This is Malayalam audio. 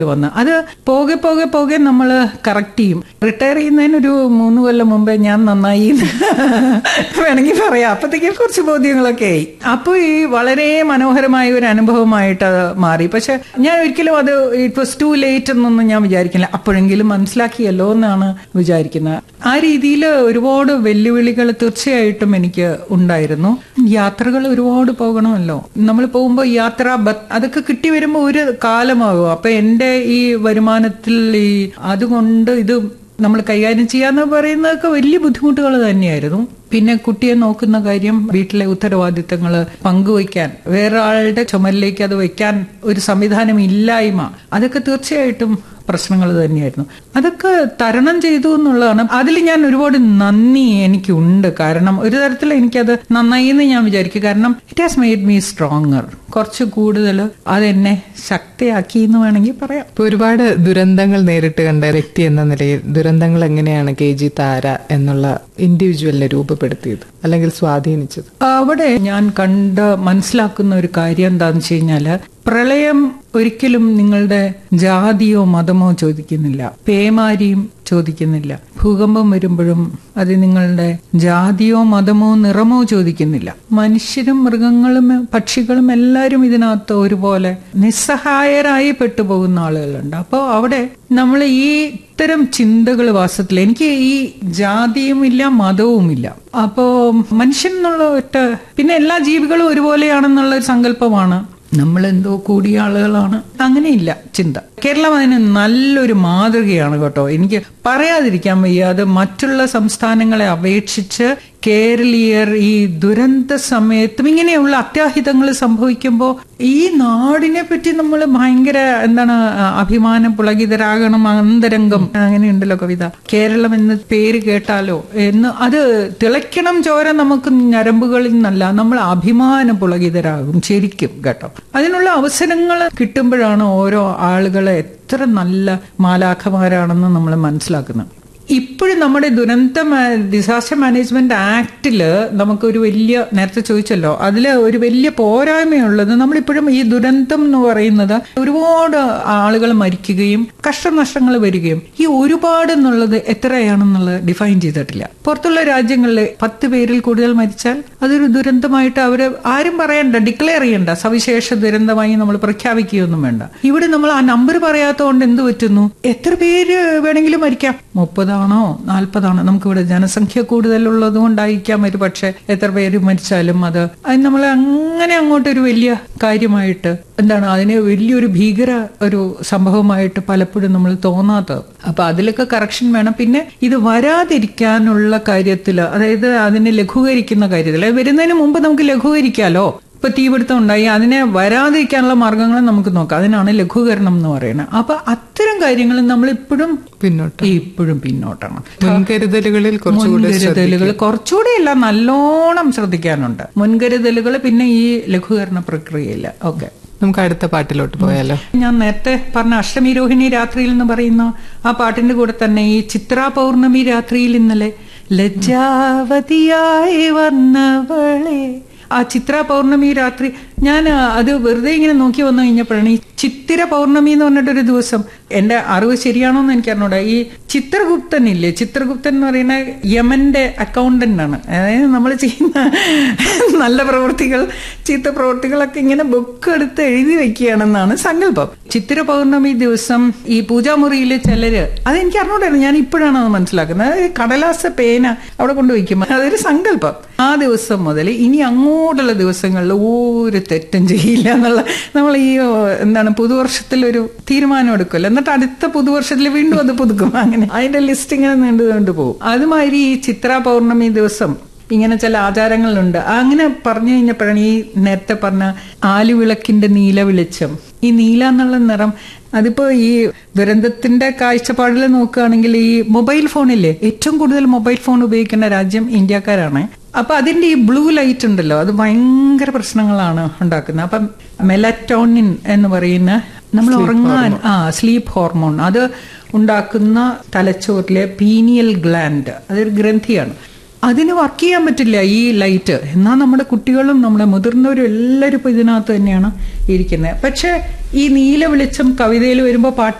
വന്ന് അത് പോകെ പോകെ പോകെ നമ്മൾ കറക്റ്റ് ചെയ്യും റിട്ടയർ ചെയ്യുന്നതിന് ഒരു മൂന്ന് കൊല്ലം മുമ്പേ ഞാൻ നന്നായി എന്ന് വേണമെങ്കിൽ പറയാം അപ്പത്തേക്കും കുറച്ച് ബോധ്യങ്ങളൊക്കെ ആയി അപ്പോൾ ഈ വളരെ മനോഹരമായ ഒരു അനുഭവമായിട്ട് അത് മാറി പക്ഷെ ഞാൻ ഒരിക്കലും അത് ഇറ്റ് വാസ് ടു ലേറ്റ് എന്നൊന്നും ഞാൻ വിചാരിക്കില്ല അപ്പോഴെങ്കിലും മനസ്സിലാക്കിയല്ലോ എന്നാണ് വിചാരിക്കുന്നത് ആ രീതിയിൽ ഒരുപാട് വെല്ലുവിളികൾ തീർച്ചയായിട്ടും എനിക്ക് ഉണ്ടായിരുന്നു യാത്രകൾ ഒരുപാട് പോകണമല്ലോ നമ്മൾ പോകുമ്പോൾ യാത്ര ബ- അതൊക്കെ കിട്ടി വരുമ്പോൾ ഒരു കാലമാകും അപ്പൊ എന്റെ ഈ വരുമാനത്തിൽ ഈ അതുകൊണ്ട് ഇത് നമ്മൾ കൈകാര്യം ചെയ്യാന്ന് പറയുന്നതൊക്കെ വലിയ ബുദ്ധിമുട്ടുകൾ തന്നെയായിരുന്നു പിന്നെ കുട്ടിയെ നോക്കുന്ന കാര്യം വീട്ടിലെ ഉത്തരവാദിത്തങ്ങൾ പങ്കുവയ്ക്കാൻ വേറെ ആളുടെ ചുമലിലേക്ക് അത് വയ്ക്കാൻ ഒരു സംവിധാനം ഇല്ലായ്മ അതൊക്കെ തീർച്ചയായിട്ടും പ്രശ്നങ്ങൾ തന്നെയായിരുന്നു അതൊക്കെ തരണം ചെയ്തു എന്നുള്ളതാണ് അതിൽ ഞാൻ ഒരുപാട് നന്ദി എനിക്കുണ്ട് കാരണം ഒരു തരത്തിൽ എനിക്കത് നന്നായി എന്ന് ഞാൻ വിചാരിക്കും കാരണം it has made me stronger കുറച്ച് കൂടുതൽ അതെന്നെ ശക്തിയാക്കി എന്ന് വേണമെങ്കിൽ പറയാം ഇപ്പൊ ഒരുപാട് ദുരന്തങ്ങൾ നേരിട്ട് കണ്ട വ്യക്തി എന്ന നിലയിൽ ദുരന്തങ്ങൾ എങ്ങനെയാണ് കെ ജി താര എന്നുള്ള ഇൻഡിവിജ്വലിനെ രൂപപ്പെടുത്തിയത് അല്ലെങ്കിൽ സ്വാധീനിച്ചത് അവിടെ ഞാൻ കണ്ട് മനസ്സിലാക്കുന്ന ഒരു കാര്യം എന്താണെന്ന് വെച്ച് കഴിഞ്ഞാല് പ്രളയം ഒരിക്കലും നിങ്ങളുടെ ജാതിയോ മതമോ ചോദിക്കുന്നില്ല പേമാരിയും ചോദിക്കുന്നില്ല ഭൂകമ്പം വരുമ്പോഴും അത് നിങ്ങളുടെ ജാതിയോ മതമോ നിറമോ ചോദിക്കുന്നില്ല മനുഷ്യരും മൃഗങ്ങളും പക്ഷികളും എല്ലാവരും ഇതിനകത്ത് ഒരുപോലെ നിസ്സഹായരായി പെട്ടുപോകുന്ന ആളുകളുണ്ട് അപ്പോൾ അവിടെ നമ്മൾ ഈ ഇത്തരം ചിന്തകൾ വാസത്തിൽ എനിക്ക് ഈ ജാതിയുമില്ല മതവുമില്ല അപ്പോ മനുഷ്യൻ എന്നുള്ള ഒറ്റ പിന്നെ എല്ലാ ജീവികളും ഒരുപോലെയാണെന്നുള്ള ഒരു സങ്കല്പമാണ് നമ്മൾ എന്തോ കൂടിയ ആളുകളാണ് അങ്ങനെയില്ല ചിന്ത കേരളം അതിന് നല്ലൊരു മാതൃകയാണ് കേട്ടോ എനിക്ക് പറയാതിരിക്കാൻ വയ്യ അത് മറ്റുള്ള സംസ്ഥാനങ്ങളെ അപേക്ഷിച്ച് കേരളീയർ ഈ ദുരന്ത സമയത്തും ഇങ്ങനെയുള്ള അത്യാഹിതങ്ങൾ സംഭവിക്കുമ്പോൾ ഈ നാടിനെ പറ്റി നമ്മൾ ഭയങ്കര എന്താണ് അഭിമാന പുളകിതരാകണം അന്തരംഗം അങ്ങനെയുണ്ടല്ലോ കവിത കേരളം എന്ന പേര് കേട്ടാലോ എന്ന് അത് തിളയ്ക്കണം ചോര നമുക്ക് ഞരമ്പുകളിൽ നിന്നല്ല നമ്മൾ അഭിമാന പുളകിതരാകും ശരിക്കും കേട്ടോ അതിനുള്ള അവസരങ്ങൾ കിട്ടുമ്പോഴാണ് ഓരോ ആളുകളെ എത്ര നല്ല മാലാഖമാരാണെന്ന് നമ്മൾ മനസ്സിലാക്കുന്നത് ഇപ്പോഴും നമ്മുടെ ദുരന്ത ഡിസാസ്റ്റർ മാനേജ്മെന്റ് ആക്ടില് നമുക്കൊരു വലിയ നേരത്തെ ചോദിച്ചല്ലോ അതിൽ ഒരു വലിയ പോരായ്മയുള്ളത് നമ്മളിപ്പോഴും ഈ ദുരന്തം എന്ന് പറയുന്നത് ഒരുപാട് ആളുകൾ മരിക്കുകയും കഷ്ടനഷ്ടങ്ങൾ വരികയും ഈ ഒരുപാട് എന്നുള്ളത് എത്രയാണെന്നുള്ളത് ഡിഫൈൻ ചെയ്തിട്ടില്ല പുറത്തുള്ള രാജ്യങ്ങളിൽ പത്ത് പേരിൽ കൂടുതൽ മരിച്ചാൽ അതൊരു ദുരന്തമായിട്ട് അവർ ആരും പറയണ്ട ഡിക്ലെയർ ചെയ്യണ്ട സവിശേഷ ദുരന്തമായി നമ്മൾ പ്രഖ്യാപിക്കുകയൊന്നും വേണ്ട ഇവിടെ നമ്മൾ ആ നമ്പർ പറയാത്തതുകൊണ്ട് എന്ത് പറ്റുന്നു എത്ര പേര് വേണമെങ്കിലും മരിക്കാം മുപ്പതാണോ നാൽപ്പതാണോ നമുക്കിവിടെ ജനസംഖ്യ കൂടുതലുള്ളത് കൊണ്ടായിരിക്കാം ഒരു പക്ഷെ എത്ര പേര് മരിച്ചാലും അത് അത് നമ്മൾ അങ്ങനെ അങ്ങോട്ടൊരു വലിയ കാര്യമായിട്ട് എന്താണ് അതിനെ വലിയൊരു ഭീകര ഒരു സംഭവമായിട്ട് പലപ്പോഴും നമ്മൾ തോന്നാത്തത് അപ്പൊ അതിലൊക്കെ കറക്ഷൻ വേണം പിന്നെ ഇത് വരാതിരിക്കാനുള്ള കാര്യത്തിൽ അതായത് അതിനെ ലഘൂകരിക്കുന്ന കാര്യത്തിൽ വരുന്നതിന് മുമ്പ് നമുക്ക് ലഘൂകരിക്കാലോ ഇപ്പൊ തീപിടുത്തം ഉണ്ടായി അതിനെ വരാതിരിക്കാനുള്ള മാർഗങ്ങൾ നമുക്ക് നോക്കാം അതിനാണ് ലഘൂകരണം എന്ന് പറയുന്നത് അപ്പൊ അത്തരം കാര്യങ്ങൾ നമ്മൾ ഇപ്പോഴും പിന്നോട്ട് ഇപ്പോഴും പിന്നോട്ടാണ് മുൻകരുതലുകളിൽ കുറച്ചുകൂടി മുൻകരുതലുകൾ കുറച്ചുകൂടി അല്ല നല്ലോണം ശ്രദ്ധിക്കാനുണ്ട് മുൻകരുതലുകൾ പിന്നെ ഈ ലഘൂകരണ പ്രക്രിയയില്ല ഓക്കെ നമുക്ക് അടുത്ത പാട്ടിലോട്ട് പോയാലോ ഞാൻ നേരത്തെ പറഞ്ഞ അഷ്ടമി രോഹിണി രാത്രിയിൽ എന്ന് പറയുന്ന ആ പാട്ടിന്റെ കൂടെ തന്നെ ഈ ചിത്രാ പൗർണമി രാത്രിയിൽ ഇന്നലെ ലജ്ജാവതിയായി വന്നവളെ ആ ചിത്ര പൗർണമി രാത്രി ഞാൻ അത് വെറുതെ ഇങ്ങനെ നോക്കി വന്നു കഴിഞ്ഞപ്പോഴാണ് ഈ ചിത്തിര പൗർണമി എന്ന് പറഞ്ഞിട്ടൊരു ദിവസം എന്റെ അറിവ് ശരിയാണോ എന്ന് എനിക്ക് അറിഞ്ഞൂടാ ഈ ചിത്രഗുപ്തൻ ഇല്ലേ ചിത്രഗുപ്തൻ എന്ന് പറയുന്ന യമന്റെ അക്കൗണ്ടന്റ് ആണ് അതായത് നമ്മൾ ചെയ്യുന്ന നല്ല പ്രവൃത്തികൾ ചീത്ത പ്രവൃത്തികളൊക്കെ ഇങ്ങനെ ബുക്ക് എടുത്ത് എഴുതി വെക്കുകയാണെന്നാണ് സങ്കല്പം ചിത്തിര പൗർണമി ദിവസം ഈ പൂജാമുറിയിലെ ചിലര് അതെനിക്ക് അറിഞ്ഞൂടായിരുന്നു ഞാൻ ഇപ്പോഴാണ് അത് മനസ്സിലാക്കുന്നത് അതായത് കടലാസ പേന അവിടെ കൊണ്ടുവയ്ക്കും അതൊരു സങ്കല്പം ആ ദിവസം മുതൽ ഇനി അങ്ങോട്ടുള്ള ദിവസങ്ങളിൽ ഒരു തെറ്റും ചെയ്യില്ല എന്നുള്ള നമ്മൾ ഈ എന്താണ് പുതുവർഷത്തിൽ ഒരു തീരുമാനം എടുക്കുമല്ലോ എന്നിട്ട് അടുത്ത പുതുവർഷത്തിൽ വീണ്ടും അത് പുതുക്കും അങ്ങനെ അതിന്റെ ലിസ്റ്റ് ഇങ്ങനെ നീണ്ടു നീണ്ടു പോകും അതുമാതിരി ഈ ചിത്ര പൗർണമി ദിവസം ഇങ്ങനെ ചില ആചാരങ്ങളുണ്ട് അങ്ങനെ പറഞ്ഞു കഴിഞ്ഞപ്പോഴാണ് ഈ നേരത്തെ പറഞ്ഞ ആലുവിളക്കിന്റെ നീല വെളിച്ചം ഈ നീല എന്നുള്ള നിറം അതിപ്പോ ഈ ദുരന്തത്തിന്റെ കാഴ്ചപ്പാടിൽ നോക്കുകയാണെങ്കിൽ ഈ മൊബൈൽ ഫോണില്ലേ ഏറ്റവും കൂടുതൽ മൊബൈൽ ഫോൺ ഉപയോഗിക്കുന്ന രാജ്യം ഇന്ത്യക്കാരാണ് അപ്പൊ അതിന്റെ ഈ ബ്ലൂ ലൈറ്റ് ഉണ്ടല്ലോ അത് ഭയങ്കര പ്രശ്നങ്ങളാണ് ഉണ്ടാക്കുന്നത് അപ്പം മെലറ്റോണിൻ എന്ന് പറയുന്ന നമ്മൾ ഉറങ്ങാൻ ആ സ്ലീപ്പ് ഹോർമോൺ അത് ഉണ്ടാക്കുന്ന തലച്ചോറിലെ പീനിയൽ ഗ്ലാൻഡ് അതൊരു ഗ്രന്ഥിയാണ് അതിന് വർക്ക് ചെയ്യാൻ പറ്റില്ല ഈ ലൈറ്റ് എന്നാൽ നമ്മുടെ കുട്ടികളും നമ്മുടെ മുതിർന്നവരും എല്ലാവരും ഇപ്പോൾ ഇതിനകത്ത് തന്നെയാണ് ഇരിക്കുന്നത് പക്ഷേ ഈ നീല വെളിച്ചം കവിതയിൽ വരുമ്പോൾ പാട്ട്